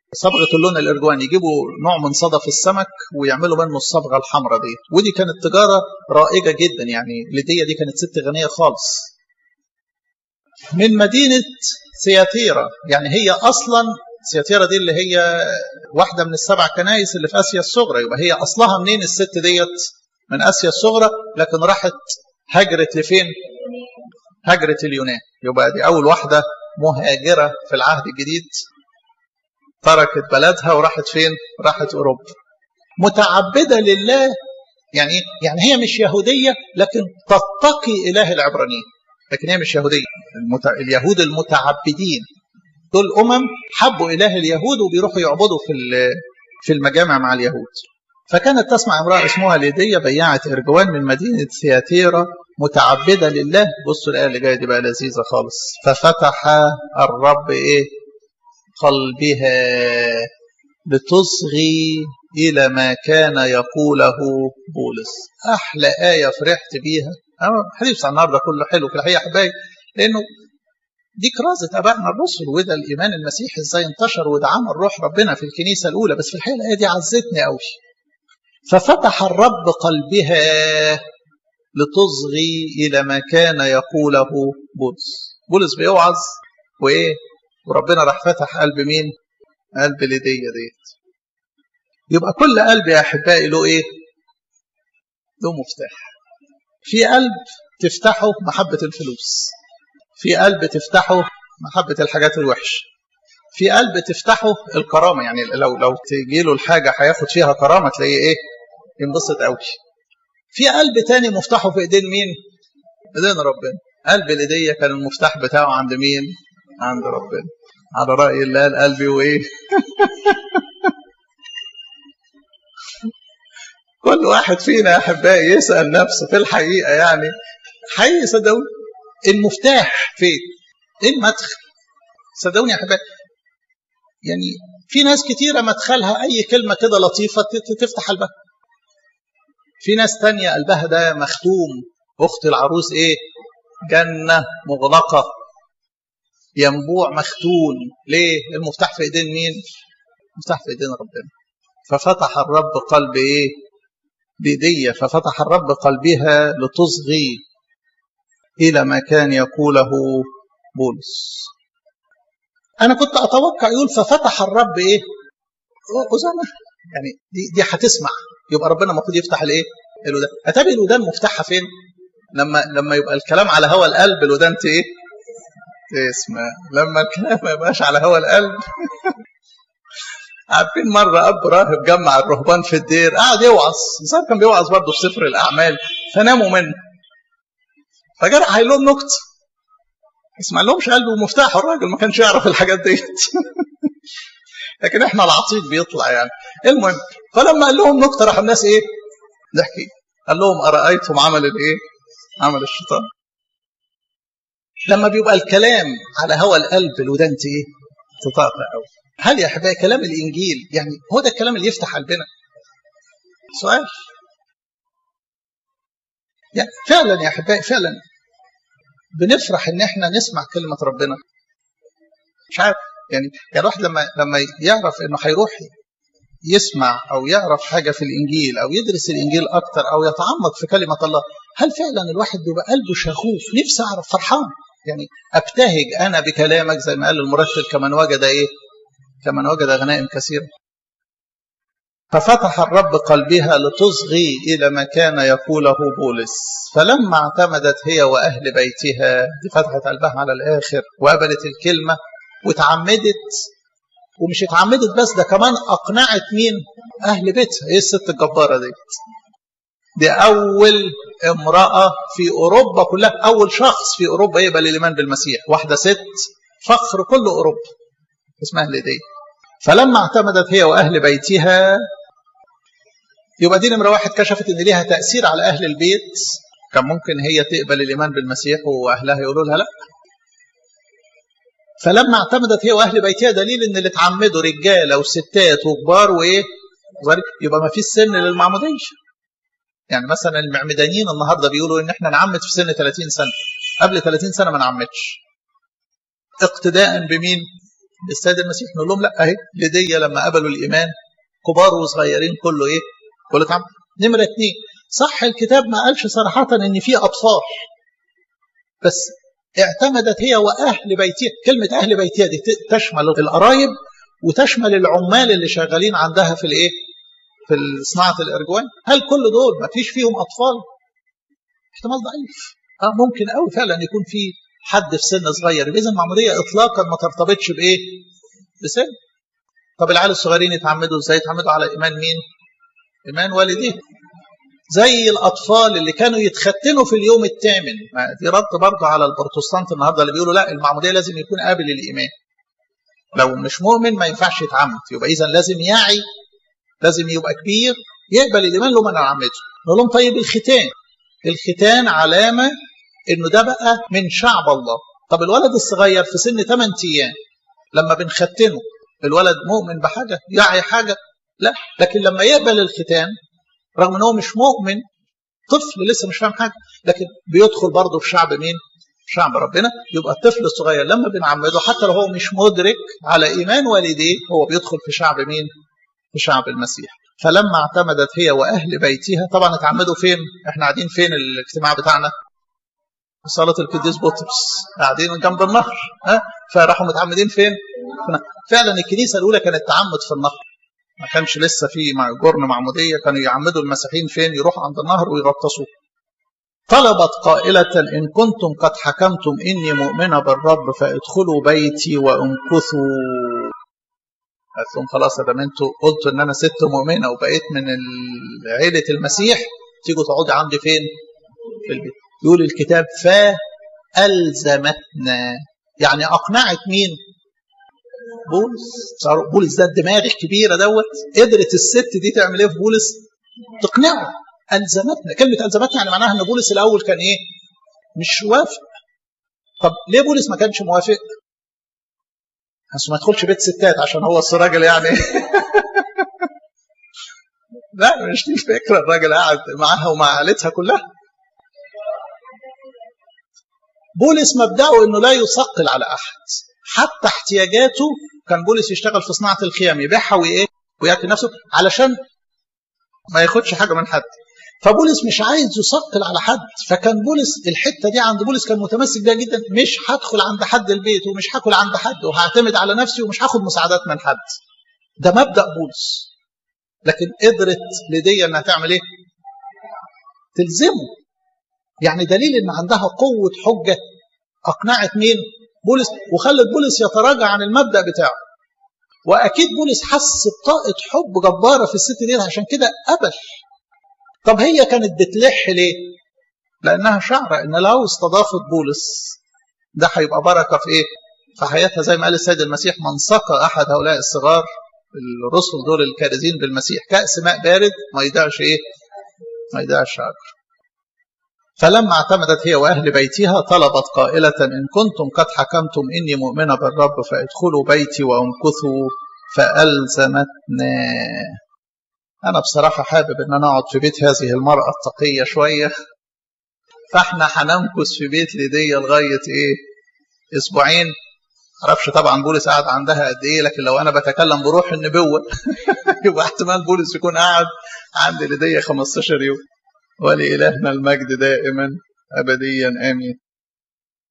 صبغه اللون الارجواني يجيبوا نوع من صدف السمك ويعملوا منه الصبغه الحمراء دي ودي كانت تجاره رائجه جدا يعني ليديا دي كانت ست غنيه خالص من مدينه سياتيرا يعني هي اصلا سياتيرا دي اللي هي واحده من السبع كنائس اللي في اسيا الصغرى يبقى هي اصلها منين الست ديت من اسيا الصغرى لكن راحت هجرت لفين هجرت اليونان يبقى دي اول واحده مهاجره في العهد الجديد تركت بلدها وراحت فين راحت اوروبا متعبده لله يعني ايه يعني هي مش يهوديه لكن تتقي اله العبرانيين لكن هي مش يهوديه المت... اليهود المتعبدين دول امم حبوا اله اليهود وبيروحوا يعبدوا في في المجامع مع اليهود فكانت تسمع امراه اسمها ليديا بياعه ارجوان من مدينه ثياتيرا متعبده لله بصوا الايه اللي جايه دي بقى لذيذه خالص ففتح الرب ايه قلبها لتصغي الى ما كان يقوله بولس احلى ايه فرحت بيها حديث عن النهارده كله حلو في الحقيقه احبائي لانه دي كرازة أبائنا الرسل وده الإيمان المسيحي إزاي انتشر وده عمل روح ربنا في الكنيسة الأولى بس في الحقيقة الآية دي عزتني قوي ففتح الرب قلبها لتصغي إلى ما كان يقوله بولس بولس بيوعظ وإيه وربنا راح فتح قلب مين قلب ليديا ديت يبقى كل قلب يا أحبائي له إيه له مفتاح في قلب تفتحه محبة الفلوس في قلب تفتحه محبة الحاجات الوحشة في قلب تفتحه الكرامة يعني لو لو تجي له الحاجة هياخد فيها كرامة تلاقيه ايه ينبسط قوي في قلب تاني مفتاحه في ايدين مين ايدين ربنا قلب الايدية كان المفتاح بتاعه عند مين عند ربنا على رأي الله القلب وايه كل واحد فينا يا احبائي يسأل نفسه في الحقيقة يعني حقيقي صدقوني المفتاح فين؟ ايه المدخل؟ صدقوني يا احبائي يعني في ناس كتيرة مدخلها أي كلمة كده لطيفة تفتح قلبها. في ناس تانية قلبها ده مختوم أخت العروس إيه؟ جنة مغلقة ينبوع مختون ليه؟ المفتاح في إيدين مين؟ المفتاح في إيدين ربنا. ففتح الرب قلب إيه؟ بيدية ففتح الرب قلبها لتصغي إلى ما كان يقوله بولس أنا كنت أتوقع يقول ففتح الرب إيه أذنه يعني دي, دي هتسمع يبقى ربنا المفروض يفتح الإيه الودان أتابع الودان مفتاحها فين لما لما يبقى الكلام على هوا القلب الودان إيه تسمع لما الكلام ما يبقاش على هوا القلب عارفين مرة أب راهب جمع الرهبان في الدير قعد يوعظ صار كان بيوعظ برضه في سفر الأعمال فناموا منه فجرح قايل لهم نكته بس ما لهمش قلب ومفتاح الراجل ما كانش يعرف الحاجات ديت لكن احنا العطيط بيطلع يعني المهم فلما قال لهم نكته راح الناس ايه ضحكي قال لهم ارايتم عمل الايه عمل الشيطان لما بيبقى الكلام على هوى القلب الودان ايه تطاطا قوي هل يا احبائي كلام الانجيل يعني هو ده الكلام اللي يفتح قلبنا سؤال يعني فعلا يا احبائي فعلا بنفرح ان احنا نسمع كلمه ربنا مش عارف يعني يعني الواحد لما لما يعرف انه هيروح يسمع او يعرف حاجه في الانجيل او يدرس الانجيل اكتر او يتعمق في كلمه الله هل فعلا الواحد بيبقى قلبه شغوف نفسي اعرف فرحان يعني ابتهج انا بكلامك زي ما قال المرتل كمن وجد ايه كمن وجد غنائم كثيره ففتح الرب قلبها لتصغي إلى ما كان يقوله بولس فلما اعتمدت هي وأهل بيتها دي فتحت قلبها على الآخر وقبلت الكلمة وتعمدت ومش اتعمدت بس ده كمان أقنعت مين أهل بيتها إيه الست الجبارة دي دي أول امرأة في أوروبا كلها أول شخص في أوروبا يقبل الإيمان بالمسيح واحدة ست فخر كل أوروبا اسمها ليديا فلما اعتمدت هي وأهل بيتها يبقى دي نمرة واحد كشفت إن ليها تأثير على أهل البيت كان ممكن هي تقبل الإيمان بالمسيح وأهلها يقولوا لها لأ فلما اعتمدت هي وأهل بيتها دليل إن اللي اتعمدوا رجالة وستات وكبار وإيه يبقى ما فيش سن للمعمودية يعني مثلا المعمدانيين النهارده بيقولوا ان احنا نعمد في سن 30 سنه قبل 30 سنه ما نعمدش اقتداء بمين السيد المسيح نقول لهم لا اهي لدية لما قبلوا الايمان كبار وصغيرين كله ايه كله اتعمد نمره اثنين صح الكتاب ما قالش صراحه ان في اطفال بس اعتمدت هي واهل بيتها كلمه اهل بيتها دي تشمل القرايب وتشمل العمال اللي شغالين عندها في الايه في صناعه الارجوان هل كل دول ما فيش فيهم اطفال احتمال ضعيف اه ممكن قوي فعلا يكون في حد في سن صغير اذا المعموديه اطلاقا ما ترتبطش بايه بسن طب العيال الصغيرين يتعمدوا ازاي يتعمدوا على ايمان مين ايمان والديه زي الاطفال اللي كانوا يتختنوا في اليوم الثامن دي رد برضه على البروتستانت النهارده اللي بيقولوا لا المعموديه لازم يكون قابل للايمان لو مش مؤمن ما ينفعش يتعمد يبقى اذا لازم يعي لازم يبقى كبير يقبل الايمان له ما نعمده نقول لهم طيب الختان الختان علامه انه ده بقى من شعب الله طب الولد الصغير في سن 8 ايام لما بنختنه الولد مؤمن بحاجه يعي حاجه لا لكن لما يقبل الختان رغم ان هو مش مؤمن طفل لسه مش فاهم حاجه لكن بيدخل برضه في شعب مين شعب ربنا يبقى الطفل الصغير لما بنعمده حتى لو هو مش مدرك على ايمان والديه هو بيدخل في شعب مين في شعب المسيح فلما اعتمدت هي واهل بيتها طبعا اتعمدوا فين احنا قاعدين فين الاجتماع بتاعنا في صاله القديس بطرس قاعدين جنب النهر ها فراحوا متعمدين فين فعلا الكنيسه الاولى كانت تعمد في النهر ما كانش لسه في جرن معموديه كانوا يعمدوا المسيحيين فين يروحوا عند النهر ويغطسوا طلبت قائلة إن كنتم قد حكمتم إني مؤمنة بالرب فادخلوا بيتي وامكثوا قالت لهم خلاص ده انتوا قلتوا ان انا ست مؤمنه وبقيت من عيله المسيح تيجوا تقعدوا عندي فين؟ في البيت. يقول الكتاب فألزمتنا يعني أقنعت مين؟ بولس بولس ده الدماغ الكبيره دوت قدرت الست دي تعمل ايه في بولس؟ تقنعه ألزمتنا كلمة ألزمتنا يعني معناها إن بولس الأول كان إيه؟ مش وافق طب ليه بولس ما كانش موافق؟ بس ما يدخلش بيت ستات عشان هو الراجل يعني لا مش دي الفكرة الراجل قاعد معاها ومع عائلتها كلها بولس مبدأه انه لا يثقل على احد حتى احتياجاته كان بولس يشتغل في صناعة الخيام يبيعها وايه وياكل نفسه علشان ما ياخدش حاجة من حد فبولس مش عايز يثقل على حد فكان بولس الحته دي عند بولس كان متمسك بيها جدا مش هدخل عند حد البيت ومش هاكل عند حد وهعتمد على نفسي ومش هاخد مساعدات من حد ده مبدا بولس لكن قدرت لدي انها تعمل ايه تلزمه يعني دليل ان عندها قوه حجه اقنعت مين بولس وخلت بولس يتراجع عن المبدا بتاعه واكيد بولس حس بطاقه حب جباره في الست دي عشان كده قبل طب هي كانت بتلح ليه؟ لأنها شعرة إن لو استضافت بولس ده هيبقى بركة في إيه؟ في حياتها زي ما قال السيد المسيح من سقى أحد هؤلاء الصغار الرسل دول الكارزين بالمسيح كأس ماء بارد ما يضيعش إيه؟ ما يضيعش أجر. فلما اعتمدت هي وأهل بيتها طلبت قائلة إن كنتم قد حكمتم إني مؤمنة بالرب فادخلوا بيتي وامكثوا فألزمتنا أنا بصراحة حابب إن أنا أقعد في بيت هذه المرأة التقية شوية فإحنا هنمكث في بيت ليدية لغاية إيه؟ أسبوعين معرفش طبعا بولس قاعد عندها قد إيه لكن لو أنا بتكلم بروح النبوة يبقى احتمال بولس يكون قاعد عند ليدية 15 يوم ولإلهنا المجد دائما أبديا آمين